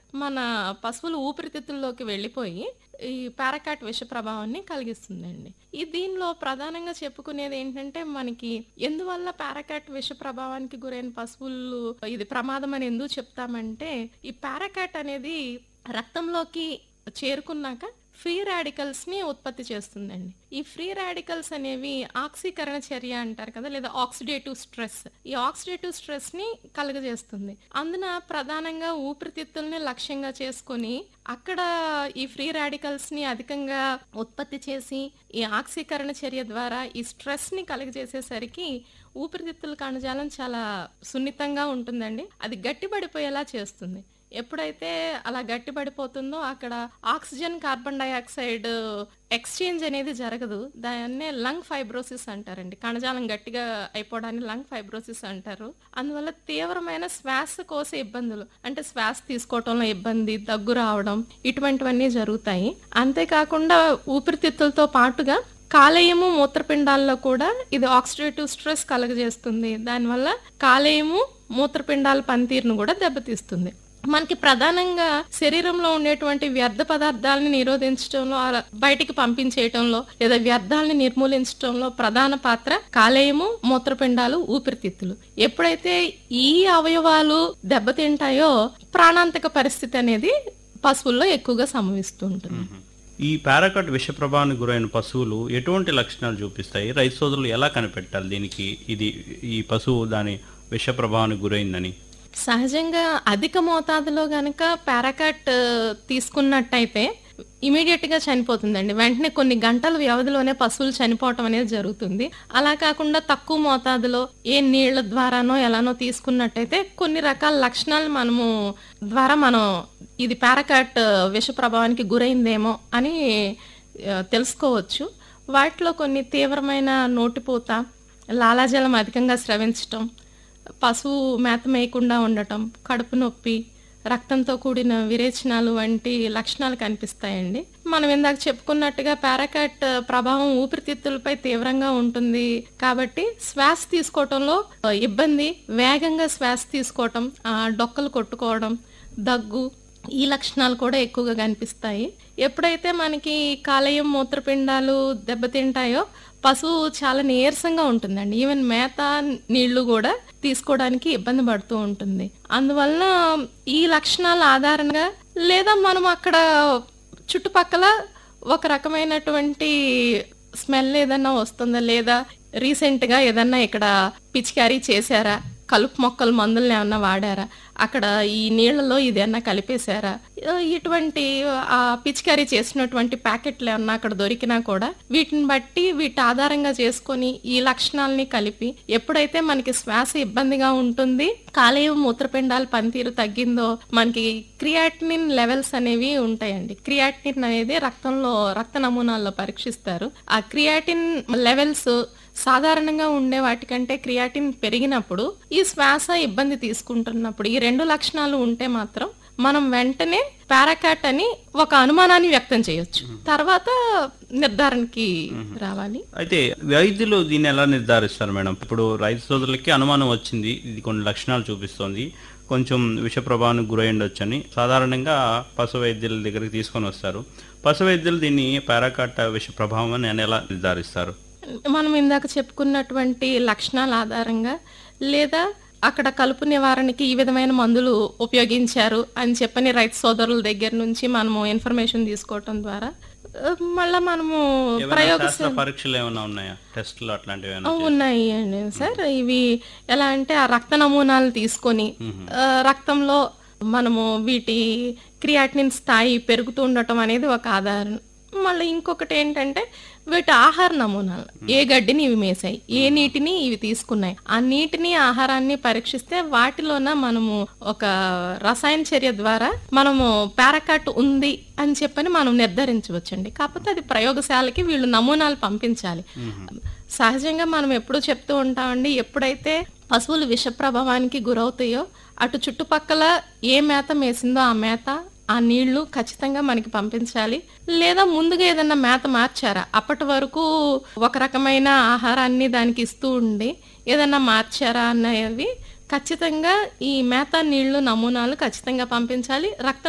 మన పశువుల ఊపిరితిత్తుల్లోకి వెళ్ళిపోయి ఈ పారాకాట్ విష ప్రభావాన్ని కలిగిస్తుందండి ఈ దీనిలో ప్రధానంగా చెప్పుకునేది ఏంటంటే మనకి ఎందువల్ల పారాకాట్ విష ప్రభావానికి గురైన పశువులు ఇది ప్రమాదం అని ఎందుకు చెప్తామంటే ఈ పారాకాట్ అనేది రక్తంలోకి చేరుకున్నాక ఫ్రీ రాడికల్స్ ని ఉత్పత్తి చేస్తుందండి ఈ ఫ్రీ రాడికల్స్ అనేవి ఆక్సీకరణ చర్య అంటారు కదా లేదా ఆక్సిడేటివ్ స్ట్రెస్ ఈ ఆక్సిడేటివ్ స్ట్రెస్ ని కలుగజేస్తుంది అందున ప్రధానంగా ఊపిరితిత్తుల్ని లక్ష్యంగా చేసుకొని అక్కడ ఈ ఫ్రీ రాడికల్స్ ని అధికంగా ఉత్పత్తి చేసి ఈ ఆక్సీకరణ చర్య ద్వారా ఈ స్ట్రెస్ ని కలుగజేసేసరికి ఊపిరితిత్తుల కణజాలం చాలా సున్నితంగా ఉంటుందండి అది గట్టిపడిపోయేలా చేస్తుంది ఎప్పుడైతే అలా గట్టిపడిపోతుందో అక్కడ ఆక్సిజన్ కార్బన్ డైఆక్సైడ్ ఎక్స్చేంజ్ అనేది జరగదు దాన్నే లంగ్ ఫైబ్రోసిస్ అంటారండి కణజాలం గట్టిగా అయిపోవడాన్ని లంగ్ ఫైబ్రోసిస్ అంటారు అందువల్ల తీవ్రమైన శ్వాసకోశ ఇబ్బందులు అంటే శ్వాస తీసుకోవటంలో ఇబ్బంది దగ్గు రావడం ఇటువంటివన్నీ జరుగుతాయి అంతేకాకుండా ఊపిరితిత్తులతో పాటుగా కాలేయము మూత్రపిండాల్లో కూడా ఇది ఆక్సిడేటివ్ స్ట్రెస్ కలగజేస్తుంది దానివల్ల కాలేయము మూత్రపిండాల పనితీరును కూడా దెబ్బతీస్తుంది మనకి ప్రధానంగా శరీరంలో ఉండేటువంటి వ్యర్థ పదార్థాలని నిరోధించడంలో ఆ బయటికి పంపించేయటంలో లేదా వ్యర్థాలని నిర్మూలించడంలో ప్రధాన పాత్ర కాలేయము మూత్రపిండాలు ఊపిరితిత్తులు ఎప్పుడైతే ఈ అవయవాలు దెబ్బతింటాయో ప్రాణాంతక పరిస్థితి అనేది పశువుల్లో ఎక్కువగా సంభవిస్తూ ఉంటుంది ఈ పారాకట్ విష ప్రభావానికి గురైన పశువులు ఎటువంటి లక్షణాలు చూపిస్తాయి రైతు సోదరులు ఎలా కనిపెట్టాలి దీనికి ఇది ఈ పశువు దాని విష ప్రభావానికి గురైందని సహజంగా అధిక మోతాదులో గనక పారాకాట్ తీసుకున్నట్టయితే ఇమీడియట్ గా చనిపోతుందండి వెంటనే కొన్ని గంటల వ్యవధిలోనే పశువులు చనిపోవటం అనేది జరుగుతుంది అలా కాకుండా తక్కువ మోతాదులో ఏ నీళ్ల ద్వారానో ఎలానో తీసుకున్నట్టయితే కొన్ని రకాల లక్షణాలు మనము ద్వారా మనం ఇది పారాకాట్ విష ప్రభావానికి గురైందేమో అని ఆ, తెలుసుకోవచ్చు వాటిలో కొన్ని తీవ్రమైన నోటిపూత లాలాజలం అధికంగా స్రవించటం పశువు మేత మేయకుండా ఉండటం కడుపు నొప్పి రక్తంతో కూడిన విరేచనాలు వంటి లక్షణాలు కనిపిస్తాయండి మనం ఇందాక చెప్పుకున్నట్టుగా పారాకాట్ ప్రభావం ఊపిరితిత్తులపై తీవ్రంగా ఉంటుంది కాబట్టి శ్వాస తీసుకోవటంలో ఆ, ఇబ్బంది వేగంగా శ్వాస తీసుకోవటం ఆ, డొక్కలు కొట్టుకోవడం దగ్గు ఈ లక్షణాలు కూడా ఎక్కువగా కనిపిస్తాయి ఎప్పుడైతే మనకి కాలేయం మూత్రపిండాలు దెబ్బతింటాయో పశువు చాలా నీరసంగా ఉంటుందండి ఈవెన్ మేత నీళ్లు కూడా తీసుకోవడానికి ఇబ్బంది పడుతూ ఉంటుంది అందువలన ఈ లక్షణాల ఆధారంగా లేదా మనం అక్కడ చుట్టుపక్కల ఒక రకమైనటువంటి స్మెల్ ఏదన్నా వస్తుందా లేదా రీసెంట్ గా ఏదన్నా ఇక్కడ పిచికారీ చేశారా కలుపు మొక్కల మందులను ఏమన్నా వాడారా అక్కడ ఈ నీళ్లలో ఇదేమన్నా కలిపేశారా ఆ, ఇటువంటి ఆ పిచికారీ చేసినటువంటి ప్యాకెట్లు ఏమన్నా అక్కడ దొరికినా కూడా వీటిని బట్టి వీటి ఆధారంగా చేసుకొని ఈ లక్షణాలని కలిపి ఎప్పుడైతే మనకి శ్వాస ఇబ్బందిగా ఉంటుంది కాలేయం మూత్రపిండాల పనితీరు తగ్గిందో మనకి క్రియాటినిన్ లెవెల్స్ అనేవి ఉంటాయండి క్రియాటినిన్ అనేది రక్తంలో రక్త నమూనాల్లో పరీక్షిస్తారు ఆ క్రియాటిన్ లెవెల్స్ సాధారణంగా ఉండే వాటికంటే క్రియాటిన్ పెరిగినప్పుడు ఈ శ్వాస ఇబ్బంది తీసుకుంటున్నప్పుడు ఈ రెండు లక్షణాలు ఉంటే మాత్రం మనం వెంటనే పారాకాట్ అని ఒక అనుమానాన్ని వ్యక్తం చేయొచ్చు తర్వాత నిర్ధారణకి రావాలి అయితే వైద్యులు దీన్ని ఎలా నిర్ధారిస్తారు మేడం ఇప్పుడు రైతు సోదరులకి అనుమానం వచ్చింది ఇది కొన్ని లక్షణాలు చూపిస్తోంది కొంచెం విష ప్రభావానికి గురై ఉండొచ్చని సాధారణంగా పశు వైద్యుల దగ్గరికి తీసుకొని వస్తారు పశు వైద్యులు దీన్ని పారాకాట్ విష ప్రభావం అని ఎలా నిర్ధారిస్తారు మనం ఇందాక చెప్పుకున్నటువంటి లక్షణాల ఆధారంగా లేదా అక్కడ కలుపు నివారణకి ఈ విధమైన మందులు ఉపయోగించారు అని చెప్పని రైతు సోదరుల దగ్గర నుంచి మనము ఇన్ఫర్మేషన్ తీసుకోవటం ద్వారా ఆ, మళ్ళా మనము ఏమైనా ప్రయోగ శాస్త్ర పరీక్షలు ఏమైనా ఉన్నాయా టెస్టులు అట్లాంటివి ఏమైనా ఆ, ఉన్నాయి అండి సార్ ఇవి ఎలా అంటే ఆ రక్త నమూనాలు తీసుకొని ఆ, రక్తంలో మనము వీటి క్రియాటినిన్ స్థాయి పెరుగుతూ ఉండటం అనేది ఒక ఆధారం మళ్ళీ ఇంకొకటి ఏంటంటే వీటి ఆహార నమూనాలు ఏ గడ్డిని ఇవి మేసాయి ఏ నీటిని ఇవి తీసుకున్నాయి ఆ నీటిని ఆహారాన్ని పరీక్షిస్తే వాటిలోన మనము ఒక రసాయన చర్య ద్వారా మనము పారాకాట్ ఉంది అని చెప్పని మనం నిర్ధారించవచ్చండి కాకపోతే అది ప్రయోగశాలకి వీళ్ళు నమూనాలు పంపించాలి సహజంగా మనం ఎప్పుడూ చెప్తూ ఉంటామండి ఎప్పుడైతే పశువులు విష ప్రభావానికి గురవుతాయో అటు చుట్టుపక్కల ఏ మేత మేసిందో ఆ మేత ఆ నీళ్లు ఖచ్చితంగా మనకి పంపించాలి లేదా ముందుగా ఏదన్నా మేత మార్చారా అప్పటి వరకు ఒక రకమైన ఆహారాన్ని దానికి ఇస్తూ ఉండి ఏదన్నా మార్చారా అన్నవి ఖచ్చితంగా ఈ మేత నీళ్లు నమూనాలు ఖచ్చితంగా పంపించాలి రక్త